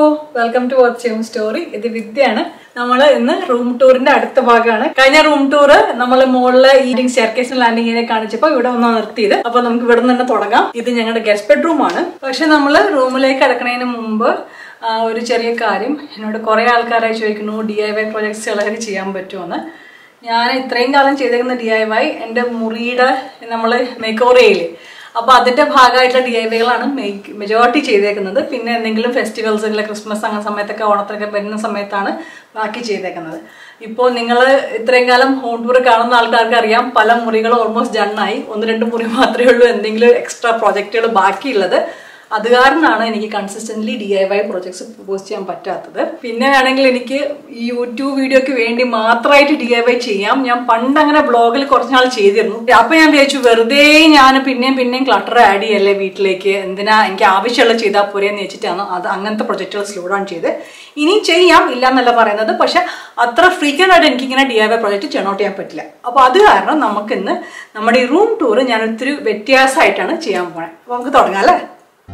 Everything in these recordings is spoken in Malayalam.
വെൽക്കം ടു വാച്ച് ചെയ്യും സ്റ്റോറി ഇത് വിദ്യയാണ് നമ്മൾ ഇന്ന് റൂം ടൂറിന്റെ അടുത്ത ഭാഗമാണ് കഴിഞ്ഞ റൂം ടൂർ നമ്മൾ മുകളിലെ ഈറ്റിംഗ് സ്റ്റെയർക്കേസിന് ലാൻഡിങ്ങിനെ കാണിച്ചപ്പോൾ ഇവിടെ ഒന്ന് നിർത്തിയത് അപ്പൊ നമുക്ക് ഇവിടെ നിന്ന് തന്നെ തുടങ്ങാം ഇത് ഞങ്ങളുടെ ഗസ്റ്റ് ബെഡ്റൂം ആണ് പക്ഷെ നമ്മൾ റൂമിലേക്ക് കിടക്കുന്നതിന് മുമ്പ് ആ, ഒരു ചെറിയ കാര്യം എന്നോട് കുറെ ആൾക്കാരായി ചോദിക്കുന്നു ഡി ഐ വൈ പ്രൊജക്ട്സുകളൊക്കെ ചെയ്യാൻ പറ്റുമെന്ന് ഞാൻ ഇത്രയും കാലം ചെയ്തേക്കുന്ന ഡി ഐ വൈ എൻ്റെ മുറിയുടെ നമ്മൾ മേക്ക് ഓവർ ചെയ്യില്ലേ അപ്പോൾ അതിൻ്റെ ഭാഗമായിട്ടുള്ള ഡി ഐ വൈകളാണ് മെജോറിറ്റി ചെയ്തേക്കുന്നത് പിന്നെ എന്തെങ്കിലും ഫെസ്റ്റിവൽസുകൾ ക്രിസ്മസ് അങ്ങനെ സമയത്തൊക്കെ ഓണത്തിനൊക്കെ വരുന്ന സമയത്താണ് ബാക്കി ചെയ്തേക്കുന്നത് ഇപ്പോൾ നിങ്ങൾ ഇത്രയും കാലം ഹോം ടൂർ കാണുന്ന ആൾക്കാർക്ക് അറിയാം പല മുറികളും ഓൾമോസ്റ്റ് ഡണ്ണായി ഒന്ന് രണ്ട് മുറി മാത്രമേ ഉള്ളൂ എന്തെങ്കിലും എക്സ്ട്രാ പ്രോജക്റ്റുകൾ ബാക്കിയുള്ളത് അത് കാരണമാണ് എനിക്ക് consistently D I Y projects propose ചെയ്യാൻ പറ്റാത്തത് പിന്നെ വേണമെങ്കിൽ എനിക്ക് ഈ യൂട്യൂബ് വീഡിയോക്ക് വേണ്ടി മാത്രമായിട്ട് ഡി ഐ വൈ ചെയ്യാം ഞാൻ പണ്ട് അങ്ങനെ ബ്ലോഗിൽ കുറച്ച് നാൾ ചെയ്തിരുന്നു അപ്പൊ ഞാൻ വിചാരിച്ചു വെറുതെ ഞാൻ പിന്നെയും പിന്നെയും ക്ലട്ടർ ആഡ് ചെയ്യല്ലേ വീട്ടിലേക്ക് എന്തിനാ എനിക്ക് ആവശ്യമുള്ള ചെയ്താൽ പോരെ എന്ന് വെച്ചിട്ടാണ് അത് അങ്ങനത്തെ പ്രൊജക്റ്റുകൾ സ്ലോ ഡൗൺ ചെയ്ത് ഇനി ചെയ്യാം ഇല്ല എന്നല്ല പറയുന്നത് പക്ഷെ അത്ര ഫ്രീക്വന്റ് ആയിട്ട് എനിക്കിങ്ങനെ ഡി ഐ വൈ പ്രൊജക്റ്റ് ചെണോട്ട് ചെയ്യാൻ പറ്റില്ല അപ്പോൾ അത് കാരണം നമുക്കിന്ന് നമ്മുടെ ഈ റൂം ടൂർ ഞാൻ ഒത്തിരി വ്യത്യാസമായിട്ടാണ് ചെയ്യാൻ പോണേ അപ്പോൾ നമുക്ക് തുടങ്ങാം അല്ലേ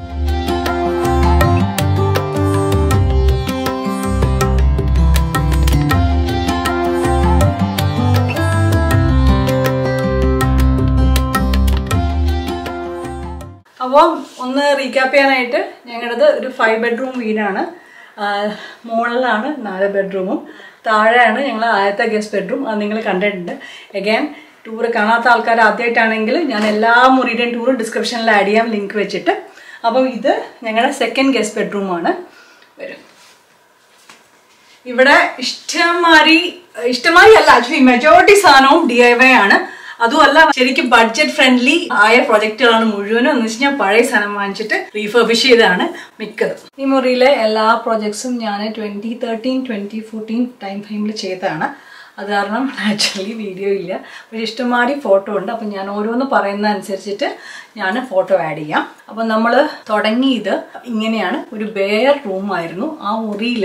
അപ്പോൾ ഒന്ന് റീക്യാപ്പ് ചെയ്യാനായിട്ട് ഞങ്ങളുടേത് ഒരു ഫൈവ് ബെഡ്റൂം വീടാണ് ആഹ് മുകളിലാണ് നാല് ബെഡ്റൂമും താഴെയാണ് ഞങ്ങൾ ആദ്യത്തെ ഗസ്റ്റ് ബെഡ്റൂം അത് നിങ്ങൾ കണ്ടിട്ടുണ്ട് എഗൈൻ ടൂർ കാണാത്ത ആൾക്കാർ ആദ്യമായിട്ടാണെങ്കിൽ ഞാൻ എല്ലാ മുറിയുടെയും ടൂർ ഡിസ്ക്രിപ്ഷനിൽ ആഡ് ചെയ്യാം ലിങ്ക് വെച്ചിട്ട് അപ്പം ഇത് ഞങ്ങളുടെ സെക്കൻഡ് ഗസ്റ്റ് ബെഡ്റൂമാണ് വരും ഇവിടെ ഇഷ്ടമാരി ഇഷ്ടമായി അല്ല ആക്ച്വലി മെജോറിറ്റി സാധനവും ഡി ഐ വൈ ആണ് അതുമല്ല ശരിക്കും ബഡ്ജറ്റ് ഫ്രണ്ട്ലി ആയ പ്രൊജക്റ്റുകളാണ് മുഴുവനും എന്ന് വെച്ച് ഞാൻ പഴയ സാധനം വാങ്ങിച്ചിട്ട് റീഫർബിഷ് ചെയ്താണ് മിക്കതും ഈ മുറിയിലെ എല്ലാ പ്രൊജക്ട്സും ഞാൻ twenty thirteen twenty fourteen time ഫ്രെയിമിൽ ചെയ്തതാണ് അത് കാരണം ആക്ച്വലി വീഡിയോ ഇല്ല പക്ഷെ ഇഷ്ടമാതിരി ഫോട്ടോ ഉണ്ട് അപ്പം ഞാൻ ഓരോന്ന് പറയുന്ന അനുസരിച്ചിട്ട് ഞാൻ ഫോട്ടോ ആഡ് ചെയ്യാം അപ്പം നമ്മൾ തുടങ്ങിയത് ഇങ്ങനെയാണ് ഒരു ബെയർ റൂമായിരുന്നു ആ മുറിയിൽ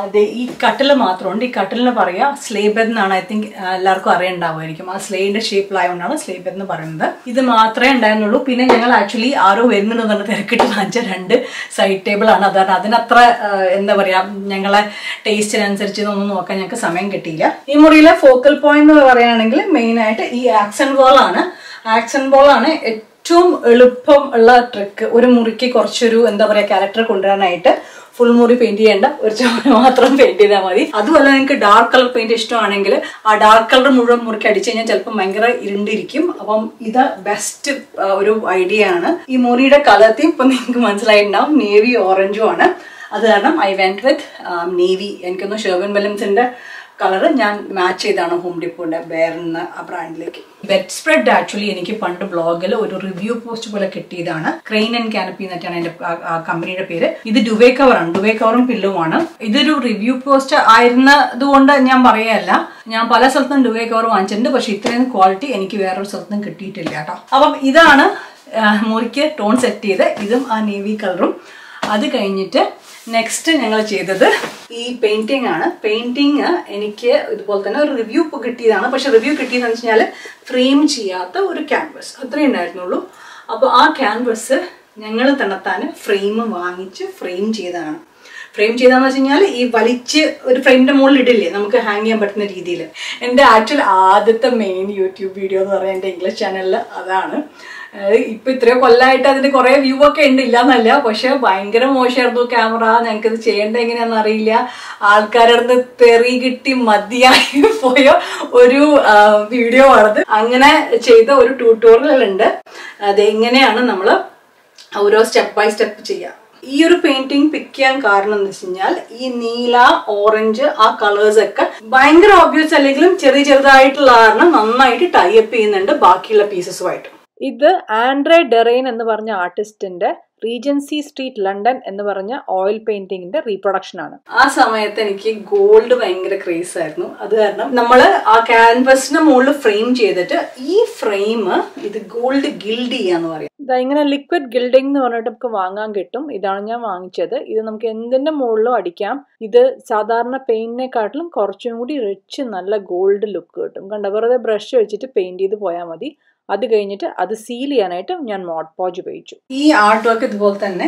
ഈ കട്ടിൽ മാത്രമുണ്ട് ഈ കട്ടിലിന് പറയാ സ്ലേബെഡ് എന്നാണ് ഐ തിങ്ക് എല്ലാവർക്കും അറിയണ്ടാവുമായിരിക്കും ആ സ്ലേയുടെ ഷേപ്പിലായതുകൊണ്ടാണ് സ്ലേബെഡ് എന്ന് പറയുന്നത് ഇത് മാത്രമേ ഉണ്ടായിരുന്നുള്ളൂ പിന്നെ ഞങ്ങൾ ആക്ച്വലി ആരോ വരുന്നുണ്ടെന്ന് പറഞ്ഞ് തിരക്കിട്ട് വാങ്ങിച്ച രണ്ട് സൈഡ് ടേബിൾ ആണ് അതാണ് അതിനത്ര ആ, എന്താ പറയാ ഞങ്ങളെ ടേസ്റ്റിനനുസരിച്ച് ഇതൊന്നും നോക്കാൻ ഞങ്ങൾക്ക് സമയം കിട്ടിയില്ല ഈ മുറിയിലെ ഫോക്കൽ പോയിന്റ് എന്ന് പറയുകയാണെങ്കിൽ മെയിൻ ആയിട്ട് ഈ ആക്സൺ ബോൾ ആണ് ആക്സൺ ബോൾ ആണ് ഏറ്റവും എളുപ്പം ഉള്ള ട്രിക്ക് ഒരു മുറിക്ക് കുറച്ചൊരു എന്താ പറയാ ക്യാരക്ടർ കൊണ്ടുവരാനായിട്ട് ഫുൾ മുറി പെയിന്റ് ചെയ്യേണ്ട ഒരു ചുമര മാത്രം പെയിന്റ് ചെയ്താൽ മതി അതുമല്ല നിങ്ങൾക്ക് ഡാർക്ക് കളർ പെയിന്റ് ഇഷ്ടമാണെങ്കിൽ ആ ഡാർക്ക് കളർ മുഴുവൻ മുറിക്ക് അടിച്ചു കഴിഞ്ഞാൽ ചിലപ്പോൾ ഭയങ്കര ഇരുണ്ടിരിക്കും അപ്പം ഇത് ബെസ്റ്റ് ഒരു ഐഡിയ ആണ് ഈ മുറിയുടെ കളർ തീം ഇപ്പൊ നിങ്ങൾക്ക് മനസ്സിലായിട്ടുണ്ടാവും നേവി ഓറഞ്ചും ആണ് അത് കാരണം ഐ വെന്റ് വിത്ത് നേവി എനിക്കൊന്ന് ഷെർവിൻ വില്യംസിന്റെ കളർ ഞാൻ മാച്ച് ചെയ്താണ് ഹോം ഡിപ്പോന്റെ ബെയറിന്ന് ആ ബ്രാൻഡിലേക്ക് ബെഡ് സ്പ്രെഡ് ആക്ച്വലി എനിക്ക് പണ്ട് ബ്ലോഗിൽ ഒരു റിവ്യൂ പോസ്റ്റ് പോലെ കിട്ടിയതാണ് ക്രെയിൻ ആൻഡ് കാനപ്പി എന്നിട്ടാണ് എന്റെ കമ്പനിയുടെ പേര് ഇത് ഡുവേ കവറാണ് ഡുവേ കവറും പില്ലുമാണ് ഇതൊരു റിവ്യൂ പോസ്റ്റ് ആയിരുന്നത് കൊണ്ട് ഞാൻ പറയല്ല ഞാൻ പല സ്ഥലത്തും ഡുവേ കവർ വാങ്ങിച്ചിട്ടുണ്ട് പക്ഷെ ഇത്രയും ക്വാളിറ്റി എനിക്ക് വേറൊരു സ്ഥലത്തും കിട്ടിയിട്ടില്ല കേട്ടോ അപ്പം ഇതാണ് ആ, മുറിക്ക് ടോൺ സെറ്റ് ചെയ്ത് ഇതും ആ നേവി കളറും അത് കഴിഞ്ഞിട്ട് നെക്സ്റ്റ് ഞങ്ങൾ ചെയ്തത് ഈ പെയിന്റിംഗ് ആണ് പെയിന്റിങ് എനിക്ക് ഇതുപോലെ തന്നെ ഒരു റിവ്യൂ കിട്ടിയതാണ് പക്ഷെ റിവ്യൂ കിട്ടിയതെന്ന് വെച്ച് കഴിഞ്ഞാൽ ഫ്രെയിം ചെയ്യാത്ത ഒരു ക്യാൻവസ് അത്രേ ഉണ്ടായിരുന്നുള്ളൂ അപ്പോൾ ആ ക്യാൻവസ് ഞങ്ങൾ തന്നെത്താൻ ഫ്രെയിം വാങ്ങിച്ച് ഫ്രെയിം ചെയ്തതാണ് ഫ്രെയിം ചെയ്താന്ന് വെച്ച് കഴിഞ്ഞാൽ ഈ വലിച്ച് ഒരു ഫ്രെയിമിന്റെ മുകളിൽ ഇടില്ലേ നമുക്ക് ഹാങ് ചെയ്യാൻ പറ്റുന്ന രീതിയിൽ എൻ്റെ ആക്ച്വൽ ആദ്യത്തെ മെയിൻ യൂട്യൂബ് വീഡിയോ എന്ന് പറയുന്നത് എൻ്റെ ഇംഗ്ലീഷ് ചാനലിൽ അതാണ് അതായത് ഇപ്പൊ ഇത്രയോ കൊല്ലമായിട്ട് അതിന് കുറെ വ്യൂ ഒക്കെ ഉണ്ട് ഇല്ലാന്നല്ല പക്ഷെ ഭയങ്കര മോശമായിരുന്നു ക്യാമറ ഞങ്ങൾക്ക് ഇത് ചെയ്യേണ്ട എങ്ങനെയാണെന്ന് അറിയില്ല ആൾക്കാരുടെ അടുത്ത് തെറി കിട്ടി മതിയായി പോയ ഒരു വീഡിയോ ആണത് അങ്ങനെ ചെയ്ത ഒരു ട്യൂട്ടോറിയൽ ഉണ്ട് അത് എങ്ങനെയാണ് നമ്മൾ ഓരോ സ്റ്റെപ്പ് ബൈ സ്റ്റെപ്പ് ചെയ്യുക ഈ ഒരു പെയിന്റിംഗ് പിക്ക് ചെയ്യാൻ കാരണം എന്ന് വെച്ച് കഴിഞ്ഞാൽ ഈ നീല ഓറഞ്ച് ആ കളേഴ്സ് ഒക്കെ ഭയങ്കര ഓബ്വിയസ് അല്ലെങ്കിലും ചെറിയ ചെറുതായിട്ടുള്ള കാരണം നന്നായിട്ട് ടൈ അപ്പ് ചെയ്യുന്നുണ്ട് ബാക്കിയുള്ള പീസസുമായിട്ട് ഇത് ആൻഡ്രേ ഡെറൈൻ എന്ന് പറഞ്ഞ ആർട്ടിസ്റ്റിന്റെ റീജൻസി സ്ട്രീറ്റ് ലണ്ടൻ എന്ന് പറഞ്ഞ ഓയിൽ പെയിന്റിങ്ങിന്റെ റീപ്രൊഡക്ഷൻ ആണ് ആ സമയത്ത് എനിക്ക് ഗോൾഡ് ഭയങ്കര ക്രേസ് ആയിരുന്നു അത് കാരണം നമ്മൾ ആ ക്യാൻവസിന് മുകളിൽ ഫ്രെയിം ചെയ്തിട്ട് ഈ ഫ്രെയിം ഇത് ഗോൾഡ് ഗിൽഡ് ചെയ്യാന്ന് പറയും ഇതാ ഇങ്ങനെ ലിക്വിഡ് ഗിൽഡിംഗ് എന്ന് പറഞ്ഞിട്ട് നമുക്ക് വാങ്ങാൻ കിട്ടും ഇതാണ് ഞാൻ വാങ്ങിച്ചത് ഇത് നമുക്ക് എന്തിന്റെ മുകളിലും അടിക്കാം ഇത് സാധാരണ പെയിന്റിനെക്കാട്ടിലും കുറച്ചും കൂടി റിച്ച് നല്ല ഗോൾഡ് ലുക്ക് കിട്ടും കണ്ട വെറുതെ ബ്രഷ് വെച്ചിട്ട് പെയിന്റ് ചെയ്ത് പോയാൽ മതി അത് കഴിഞ്ഞിട്ട് അത് സീൽ ചെയ്യാനായിട്ട് ഞാൻ മോഡ് പോജ് ഉപയോഗിച്ചു ഈ ആർട്ട് വർക്ക് ഇതുപോലെ തന്നെ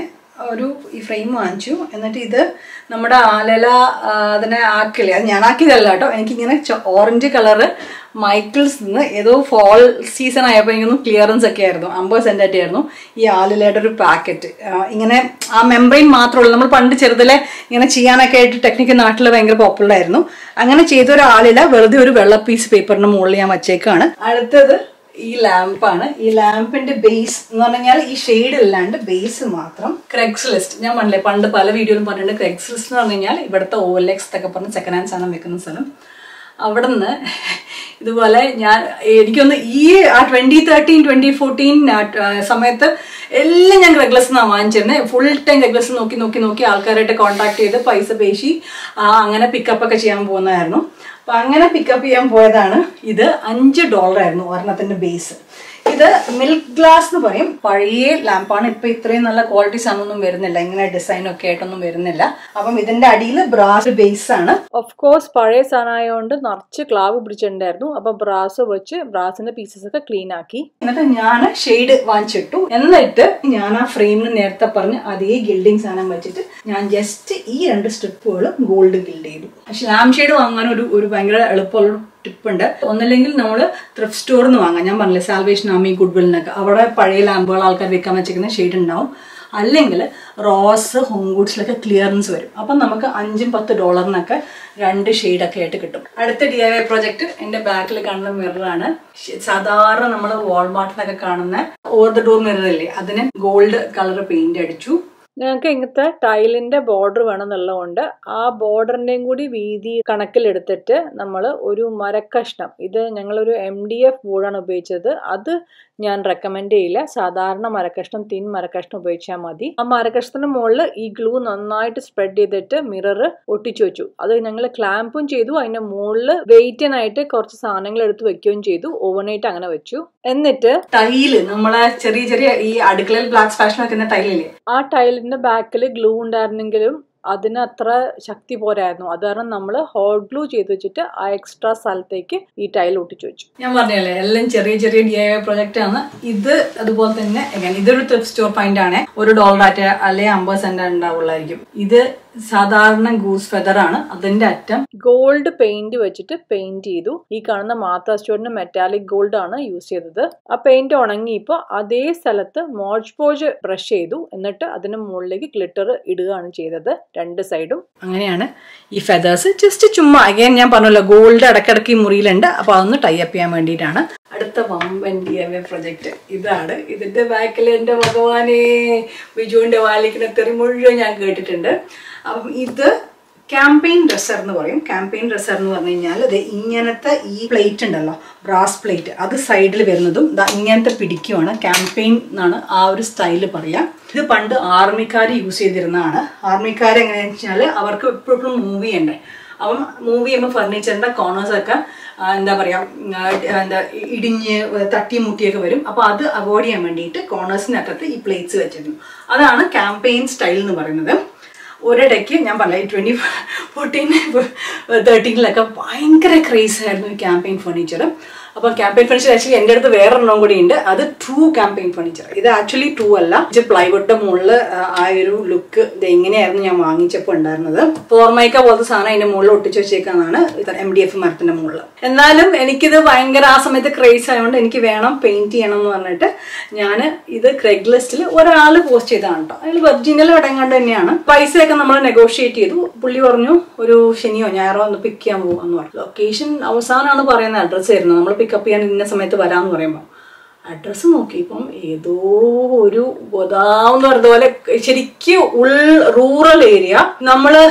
ഒരു ഈ ഫ്രെയിം വാങ്ങിച്ചു എന്നിട്ട് ഇത് നമ്മുടെ ആലല ആ, അതിനെ ആക്കില്ലേ അത് ഞാൻ ആക്കിയതല്ല കേട്ടോ എനിക്കിങ്ങനെ ഓറഞ്ച് കളറ് മൈക്കിൾസ് നിന്ന് ഏതോ ഫോൾ സീസൺ ആയപ്പോൾ എനിക്കൊന്നും ക്ലിയറൻസ് ഒക്കെ ആയിരുന്നു അമ്പത് സെൻറ്റ് ആയിരുന്നു ഈ ആലിലയുടെ ഒരു പാക്കറ്റ് ഇങ്ങനെ ആ മെമ്പറൈൻ മാത്രമുള്ളൂ നമ്മൾ പണ്ട് ചെറുതിലെ ഇങ്ങനെ ചെയ്യാനൊക്കെ ആയിട്ട് ടെക്നിക്ക് നാട്ടിൽ ഭയങ്കര പോപ്പുലർ ആയിരുന്നു അങ്ങനെ ചെയ്ത ഒരു ആലില വെറുതെ ഒരു വെള്ള പീസ് പേപ്പറിന് മുകളിൽ ഞാൻ വച്ചേക്കാണ് അടുത്തത് ഈ ലാമ്പാണ് ഈ ലാമ്പിന്റെ ബേസ് എന്ന് പറഞ്ഞാൽ ഈ ഷെയ്ഡ് അല്ലാണ്ട് ബേസ് മാത്രം ക്രെഗ്സ് ലിസ്റ്റ് ഞാൻ പറഞ്ഞില്ലേ പണ്ട് പല വീഡിയോയിലും പറഞ്ഞിട്ടുണ്ട് ക്രെഗ്സ് ലിസ്റ്റ് എന്ന് പറഞ്ഞു കഴിഞ്ഞാൽ ഇവിടുത്തെ ഓലെക്സ് എന്നൊക്കെ പറഞ്ഞ് സെക്കൻഡ് ഹാൻഡ് സാധനം വെക്കുന്ന സ്ഥലം അവിടെ നിന്ന് ഇതുപോലെ ഞാൻ എനിക്കൊന്ന് ഈ ആ ട്വന്റി തേർട്ടീൻ ട്വന്റി ഫോർട്ടീൻ സമയത്ത് എല്ലാം ഞാൻ റെഗ്ലസ് നിന്നാണ് വാങ്ങിച്ചിരുന്നത് ഫുൾ ടൈം റെഗ്ലസ് നോക്കി നോക്കി നോക്കി ആൾക്കാരായിട്ട് കോൺടാക്ട് ചെയ്ത് പൈസ പേശി ആ, അങ്ങനെ പിക്കപ്പ് ഒക്കെ ചെയ്യാൻ പോകുന്നതായിരുന്നു അപ്പൊ അങ്ങനെ പിക്കപ്പ് ചെയ്യാൻ പോയതാണ് ഇത് അഞ്ച് ഡോളർ ആയിരുന്നു ഒരെണ്ണത്തിന്റെ ബേസ് ഇത് മിൽക്ക് ഗ്ലാസ് എന്ന് പറയും പഴയ ലാമ്പാണ് ഇപ്പൊ ഇത്രയും നല്ല ക്വാളിറ്റി സാധനമൊന്നും വരുന്നില്ല ഇങ്ങനെ ഡിസൈൻ ഒക്കെ ആയിട്ടൊന്നും വരുന്നില്ല അപ്പം ഇതിന്റെ അടിയിൽ ബ്രാസ് ബേസ് ആണ് ഓഫ് കോഴ്സ് പഴയ സാധനമായതുകൊണ്ട് നിറച്ച് ക്ലാവ് പിടിച്ചിട്ടുണ്ടായിരുന്നു അപ്പൊ ബ്രാസ് വെച്ച് ബ്രാസിന്റെ പീസസ് ഒക്കെ ക്ലീൻ ആക്കി എന്നിട്ട് ഞാൻ ഷെയ്ഡ് വാങ്ങിച്ചിട്ടു എന്നിട്ട് ഞാൻ ആ ഫ്രെയിമിന് നേരത്തെ പറഞ്ഞ് അതേ ഗിൽഡിങ് സാധനം വെച്ചിട്ട് ഞാൻ ജസ്റ്റ് ഈ രണ്ട് സ്ട്രിപ്പുകളും ഗോൾഡ് ഗിൽഡ് ചെയ്തു പക്ഷെ ലാം ഷെയ്ഡ് വാങ്ങാൻ ഒരു ഒരു ഭയങ്കര എളുപ്പമുള്ള ടിപ്പ് ഉണ്ട് ഒന്നല്ലെങ്കിൽ നമ്മൾ ത്രിഫ്റ്റ് സ്റ്റോറിൽ നിന്ന് വാങ്ങാം ഞാൻ പറഞ്ഞില്ലേ സാൽവേഷൻ ആമി ഗുഡ്വിൽ നിന്നൊക്കെ അവിടെ പഴയ ലാമ്പുകൾ ആൾക്കാർ വിൽക്കാൻ വെച്ചിരിക്കുന്ന ഷെയ്ഡ് ഉണ്ടാവും അല്ലെങ്കിൽ റോസ് ഹോം ഗുഡ്സിലൊക്കെ ക്ലിയറൻസ് വരും അപ്പം നമുക്ക് അഞ്ചും പത്ത് ഡോളറിനൊക്കെ രണ്ട് ഷെയ്ഡൊക്കെ ആയിട്ട് കിട്ടും അടുത്ത ഡി ഐ വൈ പ്രോജക്റ്റ് എൻ്റെ ബാക്കിൽ കാണുന്ന മിററാണ് സാധാരണ നമ്മൾ വാൾമാർട്ടിലൊക്കെ കാണുന്ന ഓവർ ദ ഡോർ മിറർ ഇല്ലേ അതിന് ഗോൾഡ് കളർ പെയിന്റ് അടിച്ചു ഞങ്ങൾക്ക് ഇങ്ങനത്തെ ടൈലിന്റെ ബോർഡർ വേണമെന്നുള്ളതുകൊണ്ട് ആ ബോർഡറിന്റെയും കൂടി വീതി കണക്കിലെടുത്തിട്ട് നമ്മൾ ഒരു മരക്കഷ്ണം ഇത് ഞങ്ങളൊരു എം ഡി എഫ് ബോർഡാണ് ഉപയോഗിച്ചത് അത് ഞാൻ റെക്കമെൻഡ് ചെയ്യില്ല സാധാരണ മരക്കഷ്ണം തിൻ മരക്കഷ്ണം ഉപയോഗിച്ചാൽ മതി ആ മരക്കഷ്ണത്തിന് മുകളിൽ ഈ ഗ്ലൂ നന്നായിട്ട് സ്പ്രെഡ് ചെയ്തിട്ട് മിറർ ഒട്ടിച്ചു വെച്ചു അത് ഞങ്ങൾ ക്ലാമ്പും ചെയ്തു അതിന്റെ മുകളിൽ വെയിറ്റിനായിട്ട് കുറച്ച് സാധനങ്ങൾ എടുത്ത് വെക്കുകയും ചെയ്തു ഓവർനൈറ്റ് അങ്ങനെ വെച്ചു എന്നിട്ട് ടൈല് നമ്മളെ ചെറിയ ചെറിയ ഈ അടുക്കളയിൽ ബ്ലാക്ക് ഫാഷൻ വെക്കുന്ന ടൈലില്ലേ ആ ടൈലിന്റെ ബാക്കിൽ ഗ്ലൂ ഉണ്ടായിരുന്നെങ്കിലും അതിന് അത്ര ശക്തി പോരായിരുന്നു അത് കാരണം നമ്മൾ ഹോട്ട് ഗ്ലൂ ചെയ്ത് വെച്ചിട്ട് ആ എക്സ്ട്രാ സ്ഥലത്തേക്ക് ഈ ടൈൽ ഒട്ടിച്ചു വെച്ചു ഞാൻ പറഞ്ഞല്ലേ എല്ലാം ചെറിയ ചെറിയ ഡി ഐ വൈ പ്രൊജക്റ്റ് ആണ് ഇത് അതുപോലെ തന്നെ again, ഇതൊരു ത്രിഫ്റ്റ് സ്റ്റോർ ഫൈൻഡ് ആണ് ഒരു ഡോളർ ആറ്റ് അല്ലെങ്കിൽ അമ്പത് സെന്റ് ഉണ്ടാവുള്ളായിരിക്കും ഇത് സാധാരണ ഗൂസ് ഫെദർ ആണ് അതിന്റെ അറ്റം ഗോൾഡ് പെയിന്റ് വെച്ചിട്ട് പെയിന്റ് ചെയ്തു ഈ കാണുന്ന മാത്ത സ്റ്റോറിന് മെറ്റാലിക് ഗോൾഡ് ആണ് യൂസ് ചെയ്തത് ആ പെയിന്റ് ഉണങ്ങിയപ്പോൾ അതേ സ്ഥലത്ത് മോജ് പോജ് ബ്രഷ് ചെയ്തു എന്നിട്ട് അതിന് മുകളിലേക്ക് ഗ്ലിറ്റർ ഇടുകയാണ് ചെയ്തത് രണ്ട് സൈഡും അങ്ങനെയാണ് ഈ ഫെദേഴ്സ് ജസ്റ്റ് ചുമ്മാ അഗൈൻ ഞാൻ പറഞ്ഞല്ലോ ഗോൾഡ് ഇടക്കിടക്ക് ഈ മുറിയിലുണ്ട് അപ്പൊ അതൊന്ന് ടൈ അപ്പ് ചെയ്യാൻ വേണ്ടിയിട്ടാണ് അടുത്ത വമ്പൻ ഡി എം എ പ്രൊജക്ട് ഇതാണ് ഇതിന്റെ ബാക്കിൽ എൻ്റെ ഭഗവാനെ ബിജുവിന്റെ വാലിക്കുന്ന തെറി മുഴുവൻ ഞാൻ കേട്ടിട്ടുണ്ട് അപ്പം ഇത് ക്യാമ്പയിൻ ഡ്രസ്സർ എന്ന് പറയും ക്യാമ്പയിൻ ഡ്രസ്സർ എന്ന് പറഞ്ഞു കഴിഞ്ഞാൽ ഇത് ഇങ്ങനത്തെ ഈ പ്ലേറ്റ് ഉണ്ടല്ലോ ബ്രാസ് പ്ലേറ്റ് അത് സൈഡിൽ വരുന്നതും ദാ ഇങ്ങനത്തെ പിടിക്കുവാണ് ക്യാമ്പയിൻ എന്നാണ് ആ ഒരു സ്റ്റൈല് പറയാം ഇത് പണ്ട് ആർമിക്കാർ യൂസ് ചെയ്തിരുന്നതാണ് ആർമിക്കാർ എങ്ങനെയാണെന്ന് വെച്ചാൽ അവർക്ക് എപ്പോഴും മൂവ് ചെയ്യണ്ടേ അപ്പം മൂവ് ചെയ്യുമ്പോൾ ഫർണിച്ചറിന്റെ കോർണേഴ്സ് ഒക്കെ ആ, എന്താ പറയാ ഉം, ആ, എന്താ ഇടിഞ്ഞ് തട്ടി മുട്ടിയൊക്കെ വരും അപ്പോൾ അത് അവോയ്ഡ് ചെയ്യാൻ വേണ്ടിയിട്ട് കോർണേഴ്സിനകത്ത് ഈ പ്ലേറ്റ്സ് വെച്ചിരുന്നു അതാണ് ക്യാമ്പയിൻ സ്റ്റൈൽ എന്ന് പറയുന്നത് ഒരിടയ്ക്ക് ഞാൻ പറയാം ട്വൻറ്റി ഫോർട്ടീൻ തേർട്ടീനിലൊക്കെ ഭയങ്കര ക്രേസ് ആയിരുന്നു ഈ ക്യാമ്പയിൻ ഫർണിച്ചർ അപ്പോൾ ക്യാമ്പയിൻ ഫർണിച്ചർ ആക്ച്വലി എൻ്റെ അടുത്ത് വേറെ ഒരെണ്ണം കൂടി ഉണ്ട് അത് ട്രൂ ക്യാമ്പയിൻ ഫർണിച്ചർ ഇത് ആക്ച്വലി ട്രൂ അല്ല ഇത് പ്ലൈവുഡിന്റെ മുകളിൽ ആ ഒരു ലുക്ക് ഇത് എങ്ങനെയായിരുന്നു ഞാൻ വാങ്ങിച്ചപ്പോൾ ഉണ്ടായിരുന്നത് ഫോർമൈക്ക പോലത്തെ സാധനം അതിന്റെ മുകളിൽ ഒട്ടിച്ച് വെച്ചേക്കാന്നാണ് എം ഡി എഫ് മരത്തിന്റെ മുകളിൽ എന്നാലും എനിക്കിത് ഭയങ്കര ആ സമയത്ത് ക്രേസ് ആയതുകൊണ്ട് എനിക്ക് വേണം പെയിന്റ് ചെയ്യണം എന്ന് പറഞ്ഞിട്ട് ഞാൻ ഇത് ക്രെഗ് ലിസ്റ്റിൽ ഒരാൾ പോസ്റ്റ് ചെയ്തതാണ് കേട്ടോ അതിൽ വെർജിനിയൽ എവിടെങ്ങാണ്ട് തന്നെയാണ് പൈസയൊക്കെ നമ്മൾ നെഗോഷിയേറ്റ് ചെയ്തു പുള്ളി പറഞ്ഞു ഒരു ശനിയോ ഞായറോ ഒന്ന് പിക്ക് ചെയ്യാൻ പോകുമെന്ന് പറഞ്ഞു ലൊക്കേഷൻ അവസാനമാണ് പറയുന്ന അഡ്രസ്സ് തരുന്നത് നമ്മൾ പിക്കപ്പ് ചെയ്യാൻ ഇന്ന സമയത്ത് വരാമെന്ന് പറയുമ്പോൾ അഡ്രസ്സ് നോക്കിയപ്പം ഏതോ ഒരു ഗോദാവെന്ന് പറഞ്ഞ പോലെ ശരിക്കും ഉൾ റൂറൽ ഏരിയ നമ്മള്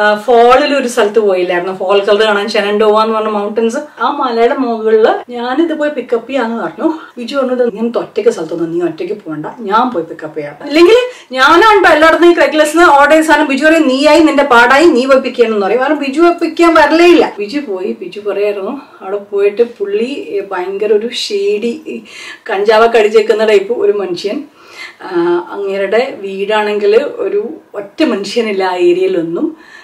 ഫോളിൽ ഒരു സ്ഥലത്ത് പോയില്ലായിരുന്നു ഫോൾ കളർ കാണാൻ ഷെനൻഡോവ എന്ന് പറഞ്ഞ മൗണ്ടൻസ് ആ മലയുടെ മുകളിൽ ഞാനിത് പോയി പിക്കപ്പ് ചെയ്യാന്ന് പറഞ്ഞു ബിജു പറഞ്ഞത് ഇങ്ങനത്തെ ഒറ്റയ്ക്ക് സ്ഥലത്തൊന്നും നീ ഒറ്റയ്ക്ക് പോകണ്ട ഞാൻ പോയി പിക്കപ്പ് ചെയ്യാം അല്ലെങ്കിൽ ഞാനാണ് ഇപ്പൊ എല്ലായിടത്തും ഈ ക്രെഗ്ലസിന് ഓർഡർ ചെയ്ത സാധനം ബിജു പറയും നീയായി നിന്റെ പാടായി നീ പോയി പിക്ക് ചെയ്യണമെന്ന് പറയും കാരണം ബിജു പിക്ക് ചെയ്യാൻ വരലേ ഇല്ല ബിജു പോയി ബിജു പറയായിരുന്നു അവിടെ പോയിട്ട് പുള്ളി ഏ, ഭയങ്കര ഒരു ഷേഡി കഞ്ചാവൊക്കെ അടിച്ചേക്കുന്ന ടൈപ്പ് ഒരു മനുഷ്യൻ ആ, അങ്ങേരുടെ വീടാണെങ്കിൽ ഒരു ഒറ്റ മനുഷ്യനില്ല ആ ഏരിയയിലൊന്നും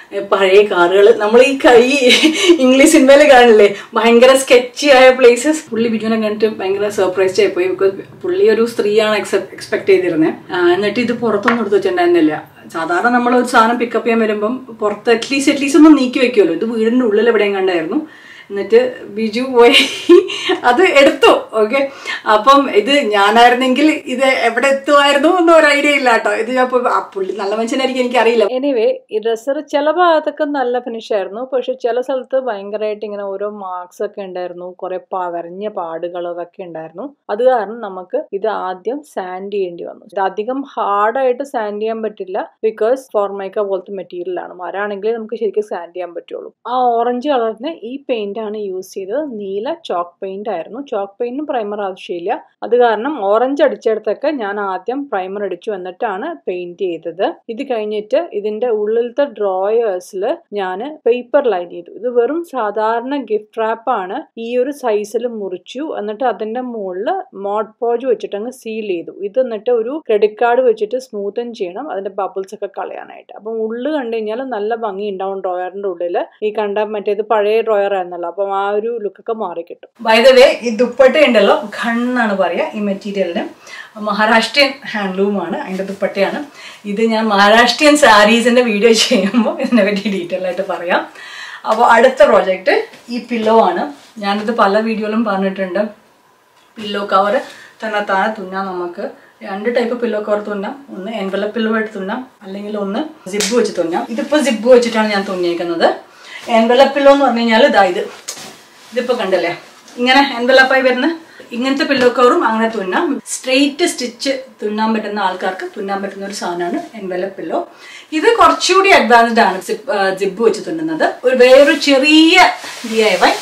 ഏ, പഴയ കാറുകൾ നമ്മൾ ഈ കൈ ഇംഗ്ലീഷ് സിനിമയിൽ കാണില്ലേ ഭയങ്കര സ്കെച്ചി ആയ പ്ലേസസ് പുള്ളി ബിജുവിനെ കണ്ടിട്ട് ഭയങ്കര സർപ്രൈസ്ഡ് ആയിപ്പോയി ബിക്കോസ് പുള്ളി ഒരു സ്ത്രീയാണ് എക്സ്പെക്ട് ചെയ്തിരുന്നത് എന്നിട്ട് ഇത് പുറത്തൊന്നും എടുത്ത് വെച്ചിട്ടുണ്ടായിരുന്നില്ല സാധാരണ നമ്മൾ ഒരു സാധനം പിക്കപ്പ് ചെയ്യാൻ വരുമ്പം പുറത്ത് അറ്റ്ലീസ്റ്റ് അറ്റ്ലീസ്റ്റ് ഒന്ന് നീക്കി വെക്കുമല്ലോ ഇത് വീടിൻ്റെ ഉള്ളിൽ എവിടെയും കണ്ടായിരുന്നു എന്നിട്ട് ബിജു പോയി അത് എടുത്തു ഓക്കെ അപ്പം ഇത് ഞാനായിരുന്നെങ്കിൽ ഇത് എവിടെ എത്തുമായിരുന്നു എന്നും ഒരു ഐഡിയ ഇല്ല കേട്ടോ ഇത് ഞാൻ ഇപ്പൊ- ആ പുള്ളി നല്ല മനുഷ്യനായിരിക്കും എനിക്കറിയില്ല എനിവേ ഈ ഡ്രസ്സർ ചില ഭാഗത്തൊക്കെ നല്ല ഫിനിഷ് ആയിരുന്നു പക്ഷെ ചില സ്ഥലത്ത് ഭയങ്കരമായിട്ട് ഇങ്ങനെ ഓരോ മാർക്സ് ഒക്കെ ഉണ്ടായിരുന്നു കുറെ വരഞ്ഞ പാടുകൾ അതൊക്കെ ഉണ്ടായിരുന്നു അത് കാരണം നമുക്ക് ഇത് ആദ്യം സാൻഡ് ചെയ്യേണ്ടി വന്നു ഇത് അധികം ഹാർഡായിട്ട് സാൻഡ് ചെയ്യാൻ പറ്റില്ല ബിക്കോസ് ഫോർമൈക്ക പോലത്തെ മെറ്റീരിയൽ ആണ് മരാണെങ്കിൽ നമുക്ക് ശരിക്കും സാൻഡ് ചെയ്യാൻ പറ്റുള്ളൂ ആ ഓറഞ്ച് കളറിന് ഈ പെയിന്റ് ആണ് യൂസ് ചെയ്തത് നീല ചോക്ക് പെയിന്റ് ആയിരുന്നു ചോക്ക് പെയിന്റിന് പ്രൈമർ ആവശ്യമില്ല അത് കാരണം ഓറഞ്ച് അടിച്ചെടുത്തൊക്കെ ഞാൻ ആദ്യം പ്രൈമർ അടിച്ചു എന്നിട്ടാണ് പെയിന്റ് ചെയ്തത് ഇത് കഴിഞ്ഞിട്ട് ഇതിന്റെ ഉള്ളിലത്തെ ഡ്രോയേഴ്സിൽ ഞാൻ പേപ്പർ ലൈൻ ചെയ്തു ഇത് വെറും സാധാരണ ഗിഫ്റ്റ് റാപ്പ് ആണ് ഈ ഒരു സൈസിൽ മുറിച്ചു എന്നിട്ട് അതിന്റെ മുകളിൽ മോഡ് പോജ് വെച്ചിട്ട് അങ്ങ് സീൽ ചെയ്തു ഇത് എന്നിട്ട് ഒരു ക്രെഡിറ്റ് കാർഡ് വെച്ചിട്ട് സ്മൂത്തൻ ചെയ്യണം അതിന്റെ ബബിൾസ് ഒക്കെ കളയാനായിട്ട് അപ്പം ഉള്ളു കണ്ടു കഴിഞ്ഞാൽ നല്ല ഭംഗി ഉണ്ടാവും ഡ്രോയറിന്റെ ഉള്ളിൽ ഈ കണ്ട മറ്റേത് പഴയ ഡ്രോയർ ആയിരുന്നല്ലോ അപ്പം ആ ഒരു ലുക്കൊക്കെ മാറി കിട്ടും ബൈ ദ വേ ഈ ദുപ്പട്ട ഉണ്ടല്ലോ ഖൺ എന്നാണ് പറയുക ഈ മെറ്റീരിയലിന് മഹാരാഷ്ട്രീയൻ ഹാൻഡ്ലൂമാണ് അതിൻ്റെ ദുപ്പട്ടയാണ് ഇത് ഞാൻ മഹാരാഷ്ട്രീയൻ സാരീസിൻ്റെ വീഡിയോ ചെയ്യുമ്പോൾ ഇതിനെ പറ്റി ഡീറ്റെയിൽ ആയിട്ട് പറയാം അപ്പോൾ അടുത്ത പ്രോജക്റ്റ് ഈ പില്ലോ ആണ് ഞാനിത് പല വീഡിയോയിലും പറഞ്ഞിട്ടുണ്ട് പില്ലോ കവർ തന്നെ താഴെ തുന്നാം നമുക്ക് രണ്ട് ടൈപ്പ് പില്ലോ കവർ തുന്നാം ഒന്ന് എൻവലപ്പ് പില്ലോ ആയിട്ട് തുന്നാം അല്ലെങ്കിൽ ഒന്ന് സിബ് വെച്ച് തുന്നാം ഇതിപ്പോൾ സിബ് വെച്ചിട്ടാണ് ഞാൻ തുന്നിയേക്കുന്നത് എൻവലപ്പ് പില്ലോ എന്ന് പറഞ്ഞു കഴിഞ്ഞാൽ ഇതാ ഇത് ഇതിപ്പോൾ കണ്ടല്ലേ ഇങ്ങനെ എൻവലപ്പായി വരുന്ന ഇങ്ങനത്തെ പില്ലോ കവറും അങ്ങനെ തുന്നാം സ്ട്രെയിറ്റ് സ്റ്റിച്ച് തുന്നാൻ പറ്റുന്ന ആൾക്കാർക്ക് തുന്നാൻ പറ്റുന്ന ഒരു സാധനമാണ് എൻവലപ്പ് പില്ലോ ഇത് കുറച്ചുകൂടി അഡ്വാൻസ്ഡ് ആണ് ജിബ് വെച്ച് തുന്നുന്നത് ഒരു വേറൊരു ചെറിയ ഡി ഐ വൈ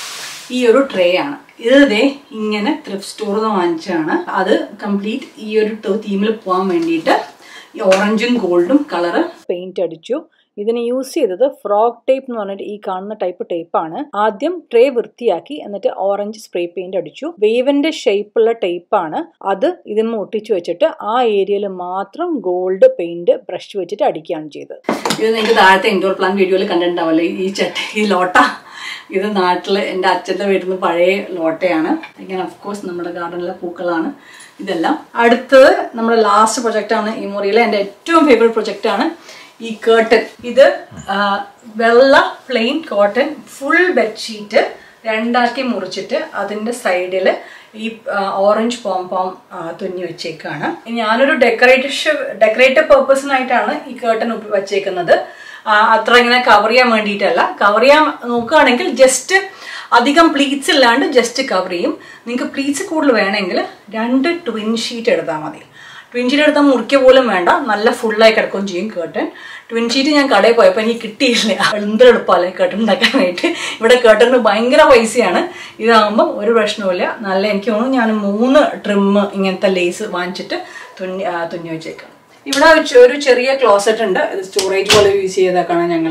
ഈ ഒരു ട്രേ ആണ് ഇത് ദേ ഇങ്ങനെ ത്രിഫ്റ്റ് സ്റ്റോറിൽ നിന്ന് വാങ്ങിച്ചതാണ് അത് കംപ്ലീറ്റ് ഈ ഒരു തീമിൽ പോകാൻ വേണ്ടിയിട്ട് ഈ ഓറഞ്ചും ഗോൾഡും കളറ് പെയിന്റ് അടിച്ചു ഇതിന് യൂസ് ചെയ്തത് ഫ്രോഗ് ടേപ്പ് എന്ന് പറഞ്ഞിട്ട് ഈ കാണുന്ന ടൈപ്പ് ടേപ്പാണ് ആദ്യം ട്രേ വൃത്തിയാക്കി എന്നിട്ട് ഓറഞ്ച് സ്പ്രേ പെയിന്റ് അടിച്ചു വേവിന്റെ ഷേപ്പുള്ള ടേപ്പാണ് അത് ഇതിന് ഒട്ടിച്ചു വെച്ചിട്ട് ആ ഏരിയയിൽ മാത്രം ഗോൾഡ് പെയിന്റ് ബ്രഷ് വെച്ചിട്ട് അടിക്കുകയാണ് ചെയ്തത് ഇത് നിങ്ങൾക്ക് താഴത്തെ ഇൻഡോർ പ്ലാൻ വീഡിയോയിൽ കണ്ടിട്ടുണ്ടാവല്ലേ ഈ ചട്ട ഈ ലോട്ട ഇത് നാട്ടിൽ എൻ്റെ അച്ഛൻ്റെ വീട്ടിൽ നിന്ന് പഴയ ലോട്ടയാണ് ഇങ്ങനെ കോഴ്സ് നമ്മുടെ ഗാർഡനിലെ പൂക്കളാണ് ഇതെല്ലാം അടുത്തത് നമ്മുടെ ലാസ്റ്റ് പ്രൊജക്റ്റാണ് ഈ മുറിയിലെ എൻ്റെ ഏറ്റവും ഫേവറേറ്റ് പ്രൊജക്റ്റാണ് ഈ കേർട്ടൻ ഇത് ആ, വെള്ള പ്ലെയിൻ കോട്ടൺ ഫുൾ ബെഡ്ഷീറ്റ് രണ്ടാക്കി മുറിച്ചിട്ട് അതിൻ്റെ സൈഡിൽ ഈ ഓറഞ്ച് പോംപോം തുന്നി വെച്ചേക്കാണ് ഞാനൊരു ഡെക്കറേറ്റീവ് ഡെക്കറേറ്റീവ് പർപ്പസിനായിട്ടാണ് ഈ കേർട്ടൻ വച്ചേക്കുന്നത് ആ, അത്ര ഇങ്ങനെ കവർ ചെയ്യാൻ വേണ്ടിയിട്ടല്ല കവർ ചെയ്യാൻ നോക്കുകയാണെങ്കിൽ ജസ്റ്റ് അധികം പ്ലീറ്റ്സ് ഇല്ലാണ്ട് ജസ്റ്റ് കവർ ചെയ്യും നിങ്ങൾക്ക് പ്ലീറ്റ്സ് കൂടുതൽ വേണമെങ്കിൽ രണ്ട് ട്വിൻ ഷീറ്റ് എടുത്താൽ മതി ട്വിൻ ഷീറ്റ് എടുത്താൽ മുറിക്കുക പോലും വേണ്ട നല്ല ഫുള്ളായി കിടക്കുകയും ചെയ്യും കേട്ടൻ ട്വിൻ ഷീറ്റ് ഞാൻ കടയിൽ പോയപ്പോൾ എനിക്ക് കിട്ടിയില്ല എന്ത് എളുപ്പമല്ലേ കേട്ടൻ ഉണ്ടാക്കാനായിട്ട് ഇവിടെ കേട്ടന് ഭയങ്കര പൈസയാണ് ഇതാകുമ്പോൾ ഒരു പ്രശ്നവുമില്ല നല്ല എനിക്ക് തോന്നുന്നു ഞാൻ മൂന്ന് ട്രിം ഇങ്ങനത്തെ ലേസ് വാങ്ങിച്ചിട്ട് തുന്നി ആ, തുന്നി വെച്ചേക്കാം ഇവിടെ ഒരു ചെ- ഒരു ചെറിയ ക്ലോസറ്റ് ഉണ്ട് ഇത് സ്റ്റോറേജ് പോലെ യൂസ് ചെയ്തേക്കാണ് ഞങ്ങൾ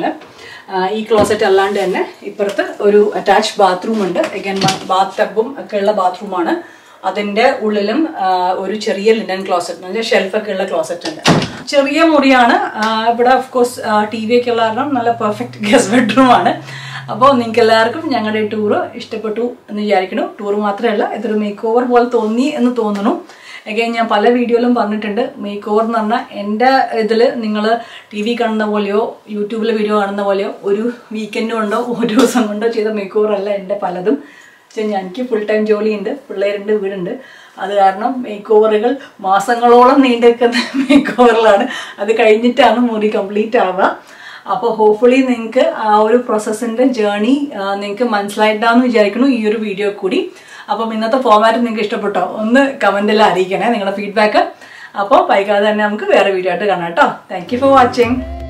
ഈ ക്ലോസറ്റ് അല്ലാണ്ട് തന്നെ ഇപ്പുറത്ത് ഒരു അറ്റാച്ച് ബാത്റൂം ഉണ്ട് അഗൈൻ ബാത്ത് ടബും ഒക്കെ ഉള്ള ബാത്റൂമാണ് അതിൻ്റെ ഉള്ളിലും ആ, ഒരു ചെറിയ ലിനൻ ക്ലോസറ്റ് എന്ന് വെച്ചാൽ ഷെൽഫൊക്കെ ഉള്ള ക്ലോസറ്റ് ഉണ്ട് ചെറിയ മുറിയാണ് ആ, ഇവിടെ ഓഫ് കോഴ്സ് ടി വി ഒക്കെ ഉള്ള കാരണം നല്ല പെർഫെക്റ്റ് ഗസ്റ്റ് ബെഡ്റൂം ആണ് അപ്പോൾ നിങ്ങൾക്ക് എല്ലാവർക്കും ഞങ്ങളുടെ ടൂറ് ഇഷ്ടപ്പെട്ടു എന്ന് വിചാരിക്കുന്നു ടൂർ മാത്രമല്ല ഇതൊരു മേക്ക് ഓവർ പോലെ തോന്നി എന്ന് തോന്നുന്നു അഗൈൻ ഞാൻ പല വീഡിയോയിലും പറഞ്ഞിട്ടുണ്ട് മേക്ക് ഓവർ എന്ന് പറഞ്ഞാൽ എൻ്റെ ഇതിൽ നിങ്ങൾ ടി വി കാണുന്ന പോലെയോ യൂട്യൂബിൽ വീഡിയോ കാണുന്ന പോലെയോ ഒരു വീക്കെൻഡ് കൊണ്ടോ ഒരു ദിവസം കൊണ്ടോ ചെയ്ത മേക്ക് ഓവർ അല്ല എൻ്റെ പലതും പക്ഷേ ഞാൻ എനിക്ക് ഫുൾ ടൈം ജോലിയുണ്ട് പിള്ളേരുണ്ട് വീടുണ്ട് അത് കാരണം മേക്ക് ഓവറുകൾ മാസങ്ങളോളം നീണ്ടു നിൽക്കുന്ന മേക്ക് ഓവറിലാണ് അത് കഴിഞ്ഞിട്ടാണ് മുറി കംപ്ലീറ്റ് ആവുക അപ്പോൾ ഹോപ്പ്ഫുള്ളി നിങ്ങൾക്ക് ആ ഒരു പ്രോസസ്സിൻ്റെ ജേണി നിങ്ങൾക്ക് മനസ്സിലായിട്ടാന്ന് വിചാരിക്കുന്നു ഈ ഒരു വീഡിയോ കൂടി അപ്പം ഇന്നത്തെ ഫോമാറ്റ് നിങ്ങൾക്ക് ഇഷ്ടപ്പെട്ടോ ഒന്ന് കമൻറ്റിൽ അറിയിക്കണേ നിങ്ങളുടെ ഫീഡ്ബാക്ക് അപ്പോൾ വൈകാതെ തന്നെ നമുക്ക് വേറെ വീഡിയോ ആയിട്ട് കാണാം കേട്ടോ താങ്ക് യു ഫോർ വാച്ചിങ്